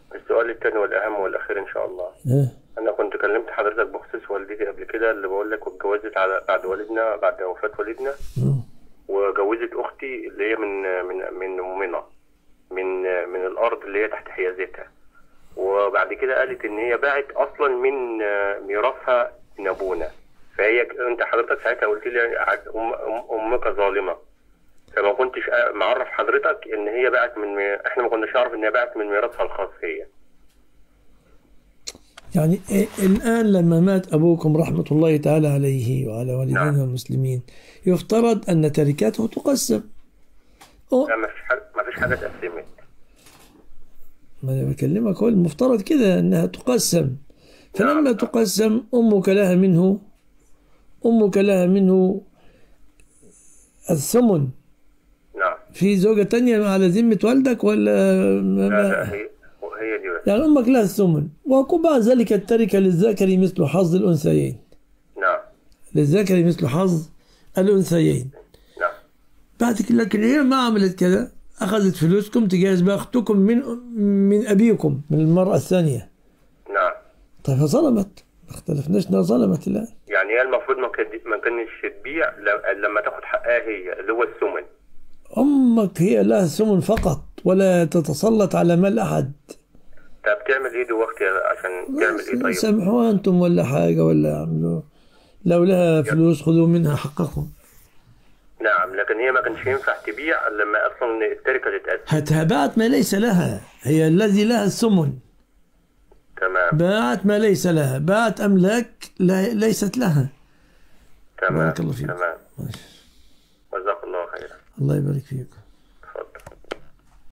السؤال الثاني والأهم والأخير إن شاء الله ها أنا كنت كلمت حضرتك بخصوص والدتي قبل كده اللي بقول لك واتجوزت على بعد والدنا بعد وفاة والدنا مم. وجوزت أختي اللي هي من من من أمنا من من الأرض اللي هي تحت حيازتها وبعد كده قالت إن هي باعت أصلا من ميراثها من أبونا فهي أنت حضرتك ساعتها قلت لي أم أم- أمك ظالمة فما كنتش معرف حضرتك إن هي باعت من مي- إحنا ما كناش نعرف إن هي باعت من ميراثها الخاص هي يعني إيه الآن لما مات أبوكم رحمة الله تعالى عليه وعلى والدينا نعم. المسلمين يفترض أن تركاته تقسم أو لا ما فيش حاجة ما فيش حاجة اتقسمت ما أنا بكلمك هو المفترض كده أنها تقسم فلما نعم. تقسم أمك لها منه أمك لها منه الثمن نعم في زوجة تانية على ذمة والدك ولا ما لا ما لا هي هي دي بس يعني أمك لها الثمن ويكون بعد ذلك التركة للذكر مثل حظ الأنثيين نعم للذكر مثل حظ الأنثيين نعم بعد كده لكن هي ما عملت كده أخذت فلوسكم تجهز بها أختكم من من أبيكم من المرأة الثانية نعم طيب فظلمت ما اختلفناش انها ظلمت الآن يعني هي المفروض ما كانت ما كانش تبيع ل- لما تاخد حقها هي اللي هو الثمن أمك هي لها ثمن فقط ولا تتسلط على مال أحد طب تعمل ايه دلوقتي عشان تعمل ايه طيب؟ سامحوها أنتم ولا حاجة ولا اعملوا لو لها فلوس خذوا منها حقكم نعم لكن هي ما كانش ينفع تبيع لما اصلا التركه تتقسم هاتها باعت ما ليس لها هي الذي لها الثمن تمام باعت ما ليس لها باعت أملاك لا ليست لها تمام بارك الله فيك. تمام جزاك الله خيرا الله يبارك فيك